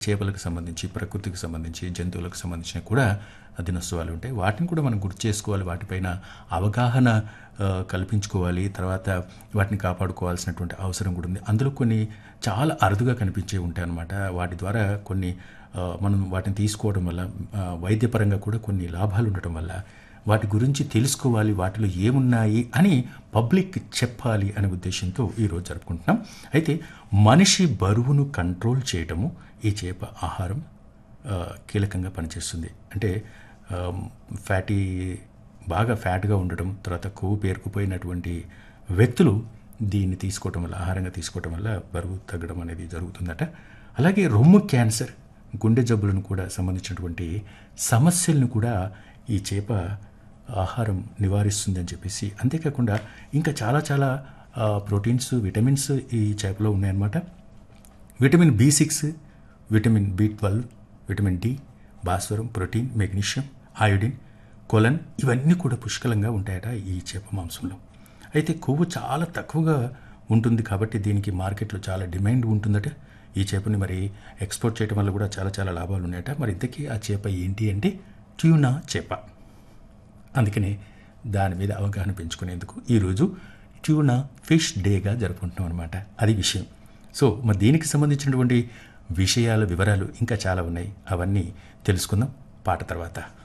చేపలకు సంబంధించి ప్రకృతికి సంబంధించి జంతువులకు సంబంధించిన కూడా దినోత్సవాలు ఉంటాయి వాటిని కూడా మనం గుర్తు చేసుకోవాలి వాటిపైన అవగాహన ఆ, కల్పించుకోవాలి తర్వాత వాటిని కాపాడుకోవాల్సినటువంటి అవసరం కూడా ఉంది అందులో కొన్ని చాలా అరుదుగా కనిపించే ఉంటాయి అన్నమాట వాటి ద్వారా కొన్ని ఆ, మనం వాటిని తీసుకోవడం వల్ల ఆ, వైద్యపరంగా కూడా కొన్ని లాభాలు ఉండటం వల్ల వాటి గురించి తెలుసుకోవాలి వాటిలో ఏమున్నాయి అని పబ్లిక్ చెప్పాలి అనే ఉద్దేశంతో ఈరోజు జరుపుకుంటున్నాం అయితే మనిషి బరువును కంట్రోల్ చేయటము ఈ చేప ఆహారం ఆ, కీలకంగా పనిచేస్తుంది అంటే ఆ, ఫ్యాటీ బాగా ఫ్యాట్గా ఉండటం తర్వాత కొవ్వు పేరుకుపోయినటువంటి వ్యక్తులు దీన్ని తీసుకోవటం వల్ల ఆహారంగా తీసుకోవటం వల్ల బరువు తగ్గడం అనేది జరుగుతుందట అలాగే రొమ్ము క్యాన్సర్ గుండె జబ్బులను కూడా సంబంధించినటువంటి సమస్యలను కూడా ఈ చేప ఆహారం నివారిస్తుంది అని చెప్పేసి అంతేకాకుండా ఇంకా చాలా చాలా ఆ, ప్రోటీన్స్ విటమిన్స్ ఈ చేపలో ఉన్నాయన్నమాట vitamin B six vitamin B twelve vitamin D భాస్వరం ప్రోటీన్ మెగ్నీషియం అయోడిన్ కొలన్ ఇవన్నీ కూడా పుష్కలంగా ఉంటాయట ఈ చేప మాంసంలో అయితే కొవ్వు చాలా తక్కువగా ఉంటుంది కాబట్టి దీనికి మార్కెట్లో చాలా డిమాండ్ ఉంటుందట ఈ చేపని మరి ఎక్స్పోర్ట్ చేయడం వల్ల కూడా చాలా చాలా లాభాలు ఉన్నాయట మరి ఇంతకీ ఆ చేప ఏంటి అంటే ట్యూనా చేప అందుకనే దాని మీద అవగాహన పెంచుకునేందుకు ఈరోజు ట్యూనా ఫిష్ డేగా జరుపుకుంటున్నాం అనమాట అది విషయం సో మరి దీనికి సంబంధించినటువంటి విషయాల వివరాలు ఇంకా చాలా ఉన్నాయి అవన్నీ తెలుసుకుందాం పాట తర్వాత